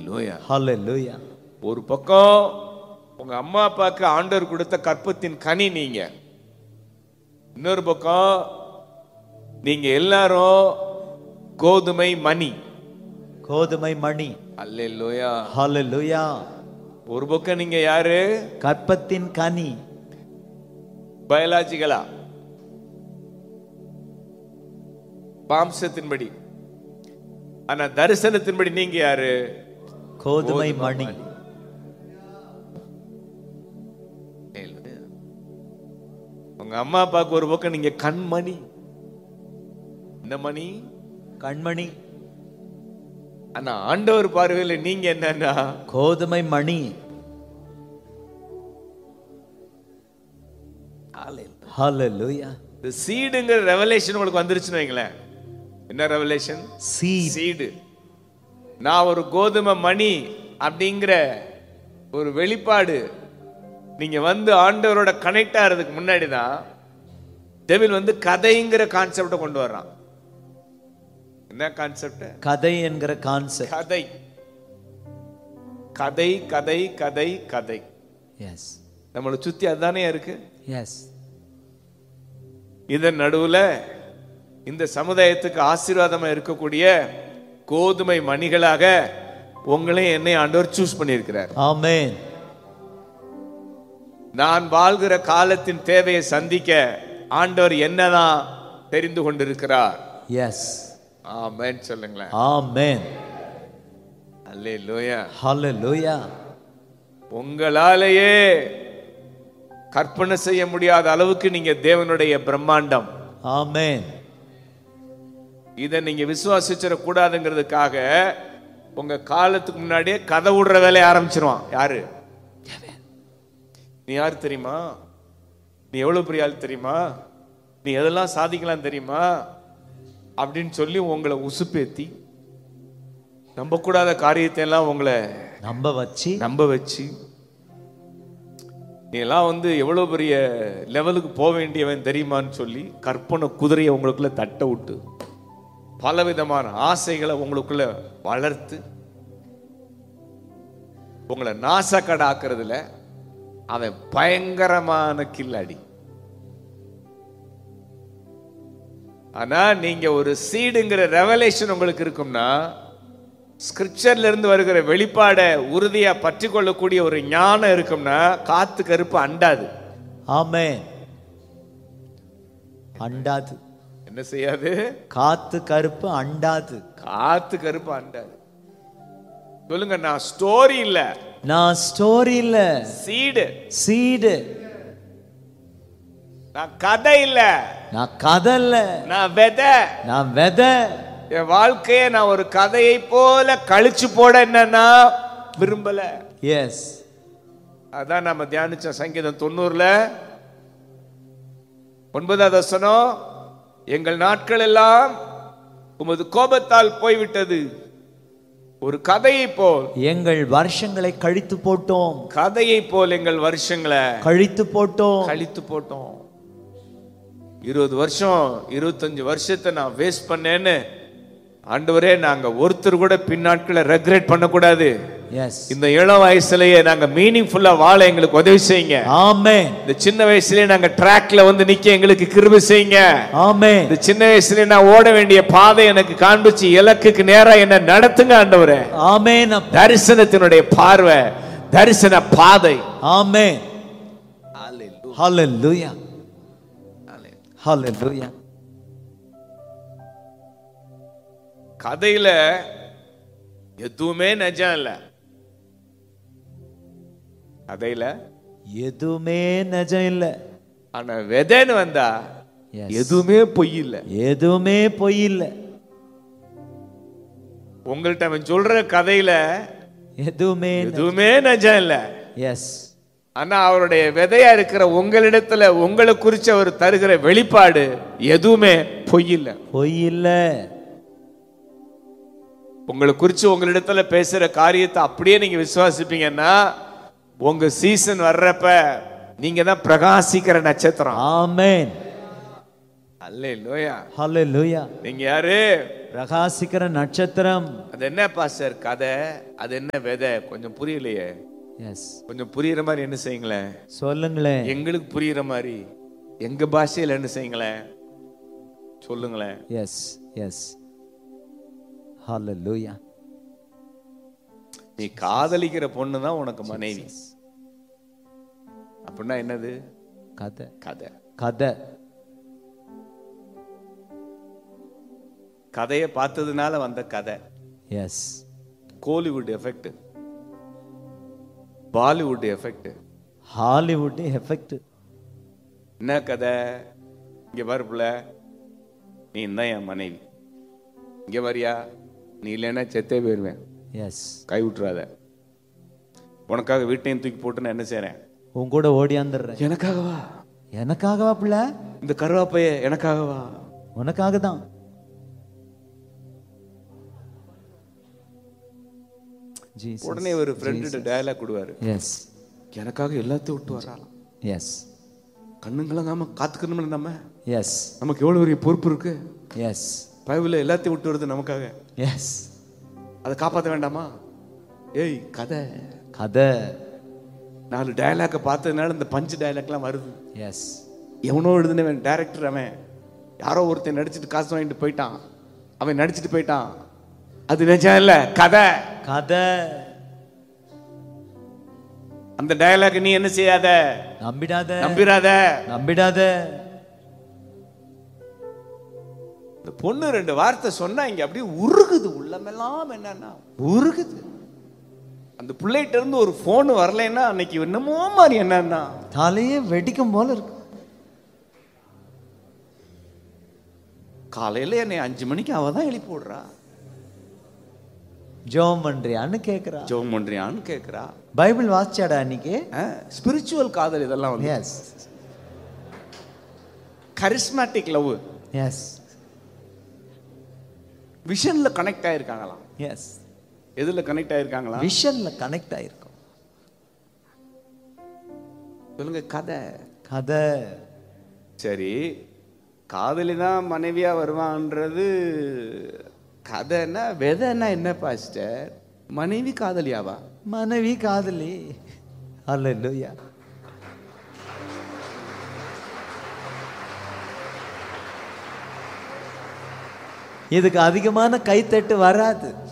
அல்லேலூயா Hallelujah. ஒரு பக்கம் உங்க அம்மா அப்பாவுக்கு ஆண்டவர் கொடுத்த கற்பத்தின் கனி நீங்க இன்னொரு பக்கம் நீங்க எல்லாரும் கோதுமை மணி கோதுமை மணி அல்லேலூயா Hallelujah. ஒரு பக்கம் நீங்க யாரு கற்பத்தின் கனி பயாலஜிக்கலா மாம்சத்தின்படி ஆனா தரிசனத்தின்படி நீங்க யாரு கோதுமை மணி உங்க அம்மா அப்பாவுக்கு ஒரு பக்கம் நீங்க கண்மணி இந்த மணி கண்மணி ஆனா ஆண்டவர் பார்வையில நீங்க என்னன்னா கோதுமை மணி Hallelujah. இந்த சீடுங்கிற ரெவலேஷன் உங்களுக்கு வந்துருச்சுன்னு வைங்களேன் என்ன ரெவலேஷன் Seed. சீடு நான் ஒரு கோதுமை மணி அப்படிங்கிற ஒரு வெளிப்பாடு நீங்க வந்து ஆண்டவரோட கனெக்ட் ஆகிறதுக்கு முன்னாடி தான் டெவில் வந்து கதைங்கிற கான்செப்டை கொண்டு வர்றான் என்ன கான்செப்ட் கதை என்கிற கான்செப்ட் கதை கதை கதை கதை கதை எஸ் நம்மளை சுத்தி அதுதானே இருக்கு எஸ் இதன் நடுவுல இந்த சமுதாயத்துக்கு ஆசீர்வாதமா இருக்கக்கூடிய கோதுமை மணிகளாக உங்களையும் என்னை ஆண்டவர் சூஸ் பண்ணியிருக்கிறார் ஆமென் நான் வாழ்கிற காலத்தின் தேவையை சந்திக்க ஆண்டவர் என்னதான் தெரிந்து கொண்டிருக்கிறார் எஸ் ஆமென் சொல்லுங்களேன் ஆமென் அல்லேலூயா Hallelujah. உங்களாலேயே கற்பனை செய்ய முடியாத அளவுக்கு நீங்க தேவனுடைய பிரம்மாண்டம் ஆமென் இதை நீங்க விசுவாசிச்சிட கூடாதுங்கிறதுக்காக உங்க காலத்துக்கு முன்னாடியே கதை விடுற வேலையை ஆரம்பிச்சிருவான் யாரு நீ யாரு தெரியுமா நீ எவ்வளவு பெரிய ஆள் தெரியுமா நீ எதெல்லாம் சாதிக்கலாம் தெரியுமா அப்படின்னு சொல்லி உங்களை உசுப்பேத்தி நம்பக்கூடாத காரியத்தை எல்லாம் உங்களை நம்ப வச்சு நம்ப வச்சு நீ எல்லாம் வந்து எவ்வளவு பெரிய லெவலுக்கு போக வேண்டியவன் தெரியுமான்னு சொல்லி கற்பனை குதிரையை உங்களுக்குள்ள தட்ட விட்டு பலவிதமான ஆசைகளை உங்களுக்குள்ள வளர்த்து உங்களை நாசக்கடாக்குறதுல அவன் பயங்கரமான கில்லாடி ஆனா நீங்க ஒரு சீடுங்கிற ரெவலேஷன் உங்களுக்கு இருக்கும்னா ஸ்கிரிப்சர்ல இருந்து வருகிற வெளிப்பாடை உறுதியா பற்றி கொள்ளக்கூடிய ஒரு ஞானம் இருக்கும்னா காத்து கருப்பு அண்டாது ஆமென் அண்டாது என்ன செய்யாது காத்து கருப்பு அண்டாது காத்து கருப்பு அண்டாது சொல்லுங்க நான் ஸ்டோரி இல்ல நான் ஸ்டோரி இல்ல சீடு சீடு நான் கதை இல்ல நான் கதை இல்ல நான் விதை நான் விதை என் வாழ்க்கைய நான் ஒரு கதையை போல கழிச்சு போட என்னன்னா விரும்பல எஸ் அதான் நம்ம தியானிச்ச சங்கீதம் தொண்ணூறுல ஒன்பதாவது வசனம் எங்கள் நாட்கள் எல்லாம் உமது கோபத்தால் போய்விட்டது ஒரு கதையை போல் எங்கள் வருஷங்களை கழித்து போட்டோம் கதையை போல் எங்கள் வருஷங்களை கழித்து போட்டோம் கழித்து போட்டோம் இருபது வருஷம் இருபத்தஞ்சு வருஷத்தை நான் வேஸ்ட் பண்ணேன்னு ஆண்டவரே நாங்க ஒருத்தர் கூட பின்னாட்களை ரெக்ரெட் பண்ணக்கூடாது எஸ் இந்த இளம் வயசுலயே நாங்க மீனிங்ஃபுல்லா வாழ எங்களுக்கு உதவி செய்யுங்க ஆமென் இந்த சின்ன வயசுலயே நாங்க ட்ராக்ல வந்து நிக்க எங்களுக்கு கிருபை செய்யுங்க ஆமென் இந்த சின்ன வயசுலயே நான் ஓட வேண்டிய பாதை எனக்கு காண்பிச்சு இலக்குக்கு நேரா என்ன நடத்துங்க ஆண்டவரே ஆமென் அப்பா. தரிசனத்தினுடைய பார்வை தரிசன பாதை ஆமென் ஹalleluya ஹalleluya கதையில எதுவுமே நிஜம் இல்ல கதையில எதுவுமே நிஜம் இல்ல ஆனா விதைன்னு வந்தா Yes. எதுவுமே பொய் இல்ல எதுவுமே பொய் இல்ல உங்கள்ட்ட அவன் சொல்ற கதையில எதுவுமே எதுவுமே நிஜம் இல்ல எஸ் ஆனா அவருடைய விதையா இருக்கிற உங்களிடத்துல உங்களை குறிச்சு அவர் தருகிற வெளிப்பாடு எதுவுமே பொய் இல்ல பொய் இல்ல உங்களை குறிச்சு உங்களிடத்துல பேசுற காரியத்தை அப்படியே நீங்க விசுவாசிப்பீங்கன்னா உங்க சீசன் வர்றப்ப நீங்க தான் பிரகாசிக்கிற நட்சத்திரம் ஆமென் அல்ல லோயா ஹalleluya நீங்க யாரு பிரகாசிக்கிற நட்சத்திரம் அது என்ன பாஸ்டர் கதை அது என்ன விதை கொஞ்சம் புரியலையே எஸ் கொஞ்சம் புரியுற மாதிரி என்ன செய்யுங்களேன் சொல்லுங்களேன் எங்களுக்கு புரியுற மாதிரி எங்க பாஷையில என்ன செய்யுங்களேன் சொல்லுங்களேன் எஸ் எஸ் ஹalleluya நீ காதலிக்கிற பொண்ணு தான் உனக்கு மனைவி அப்படின்னா என்னது கதை கதை கதை கதையை பார்த்ததுனால வந்த கதை yes Kollywood effect Bollywood effect Hollywood effect என்ன கதை இங்க பாரு புள்ள நீ தான் என் மனைவி இங்க வரியா நீ இல்லைன்னா செத்தே போயிருவேன் எஸ் கை விட்டுறாத உனக்காக வீட்டையும் தூக்கி போட்டு நான் என்ன செய்றேன் உன் கூட ஓடியாந்துடுறேன் எனக்காகவா எனக்காகவா பிள்ளை இந்த கருவாப்பைய எனக்காகவா உனக்காக தான் உடனே ஒரு ஃப்ரெண்டு டயலாக் கொடுவாரு எஸ் எனக்காக எல்லாத்தையும் விட்டு வராலாம் எஸ் கண்ணுங்களாங்காம காத்துக்கணும்ல நம்ம எஸ் நமக்கு எவ்வளவு பெரிய பொறுப்பு இருக்கு எஸ் பைபிள் எல்லாத்தையும் விட்டு வருது நமக்காக எஸ் அதை காப்பாற்ற வேண்டாமா ஏய் கதை கதை நாலு டயலாக்கை பார்த்ததுனால இந்த பஞ்சு டயலாக்லாம் வருது எஸ் எவனோ எழுதுனவன் டேரக்டர் அவன் யாரோ ஒருத்தன் நடிச்சிட்டு காசு வாங்கிட்டு போயிட்டான் அவன் நடிச்சிட்டு போயிட்டான் அது நிஜம் இல்ல கதை கதை அந்த டயலாக் நீ என்ன செய்யாத நம்பிடாத நம்பிராத நம்பிடாத இந்த பொண்ணு ரெண்டு வார்த்தை சொன்னா இங்க அப்படியே உருகுது உள்ளமெல்லாம் என்னன்னா உருகுது அந்த பிள்ளைகிட்ட இருந்து ஒரு போன் வரலைன்னா அன்னைக்கு என்னமோ மாதிரி என்னன்னா தலையே வெடிக்கும் போல இருக்கு காலையில என்னை அஞ்சு மணிக்கு அவ தான் எழுப்பி விடுறா ஜோம் பண்றியான்னு கேக்குறா ஜோம் பண்றியான்னு கேக்குறா பைபிள் வாசிச்சாடா அன்னைக்கு ஸ்பிரிச்சுவல் காதல் இதெல்லாம் வந்து எஸ் கரிஸ்மேட்டிக் லவ் எஸ் விஷன்ல கனெக்ட் ஆயிருக்காங்களாம் எஸ் எதுல கனெக்ட் ஆயிருக்காங்களா விஷன்ல கனெக்ட் ஆயிருக்கும் சொல்லுங்க கதை கதை சரி காதலி தான் மனைவியா வருவான்றது கதைன்னா விதைன்னா என்ன பாஸ்டர் மனைவி காதலியாவா மனைவி காதலி அல்லேலூயா இதுக்கு அதிகமான கைத்தட்டு வராது